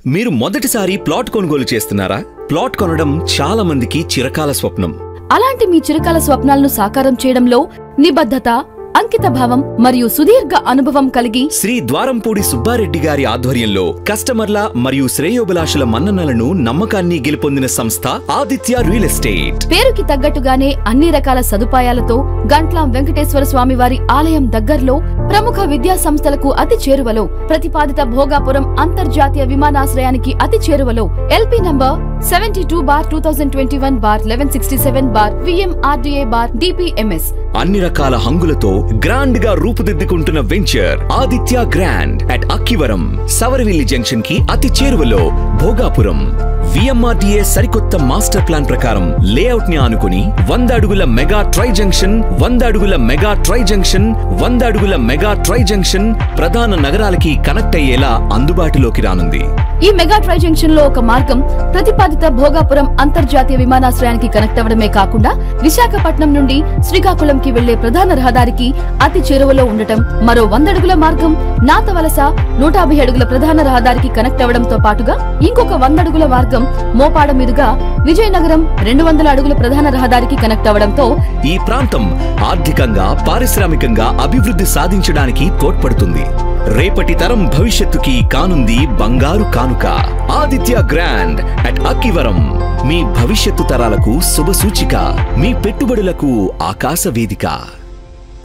మీరు మొదటిసారి ప్లాట్ కొనుగోలు చేస్తున్నారా ప్లాట్ కొనడం చాలా మందికి చిరకాల స్వప్నం అలాంటి మీ చిరకాల స్వప్నాలను సాకారం చేయడంలో నిబద్ధత అంకిత భావం మరియు సుదీర్ఘ అనుభవం కలిగి శ్రీ ద్వారంపూడి సుబ్బారెడ్డి గారి ఆధ్వర్యంలో కస్టమర్ల మరియు శ్రేయోభిలాషుల మన్ననలను నమ్మకాన్ని గెలుపొందిన సంస్థ ఆదిత్య రియల్ ఎస్టేట్ పేరుకి తగ్గట్టుగానే అన్ని రకాల సదుపాయాలతో గంట్లాం వెంకటేశ్వర స్వామి వారి ఆలయం దగ్గర్లో ప్రముఖ విద్యా సంస్థలకు అతి చేరువలో ప్రతిపాదిత భోగాపురం అంతర్జాతీయ విమానాశ్రయానికి అతి చేరువలో LP number seventy two bar two thousand twenty one bar eleven sixty seven bar VMRDA bar DPMS అన్ని రకాల హంగులతో గ్రాండ్ గా రూపుదిద్దుకుంటున్న venture Aditya grand at Akkivaram Savaravilli junction కి అతి చేరువలో భోగాపురం విఎంఆర్టీఏ సరికొత్త మాస్టర్ ప్లాన్ ప్రకారం లేఅవుట్ ని ఆనుకుని వంద అడుగుల మెగా ట్రై జంక్షన్ వంద అడుగుల మెగా ట్రై జంక్షన్ వంద అడుగుల మెగా ట్రై జంక్షన్ ప్రధాన నగరాలకి కనెక్ట్ అయ్యేలా అందుబాటులోకి రానుంది ఈ మెగా ట్రై జంక్షన్ లో ఒక మార్గం ప్రతిపాదిత భోగాపురం అంతర్జాతీయ విమానాశ్రయానికి కనెక్ట్ అవ్వడమే కాకుండా విశాఖపట్నం నుండి శ్రీకాకుళంకి వెళ్లే ప్రధాన రహదారికి అతి చేరువలో ఉండటం మరో వందడుగుల మార్గం నాతవలస నూట యాభై అడుగుల ప్రధాన రహదారికి కనెక్ట్ అవ్వడంతో పాటుగా ఇంకొక వందడుగుల మార్గం మోపాడ మీదుగా విజయనగరం రెండు వందల అడుగుల ప్రధాన రహదారికి కనెక్ట్ అవ్వడంతో ఈ ప్రాంతం ఆర్థికంగా పారిశ్రామికంగా అభివృద్ధి సాధించడానికి తోడ్పడుతుంది రేపటి తరం భవిష్యత్తుకి కానుంది బంగారు కానుక ఆదిత్య గ్రాండ్ అట్ అక్కివరం మీ భవిష్యత్తు తరాలకు శుభసూచిక మీ పెట్టుబడులకు ఆకాశ వేదిక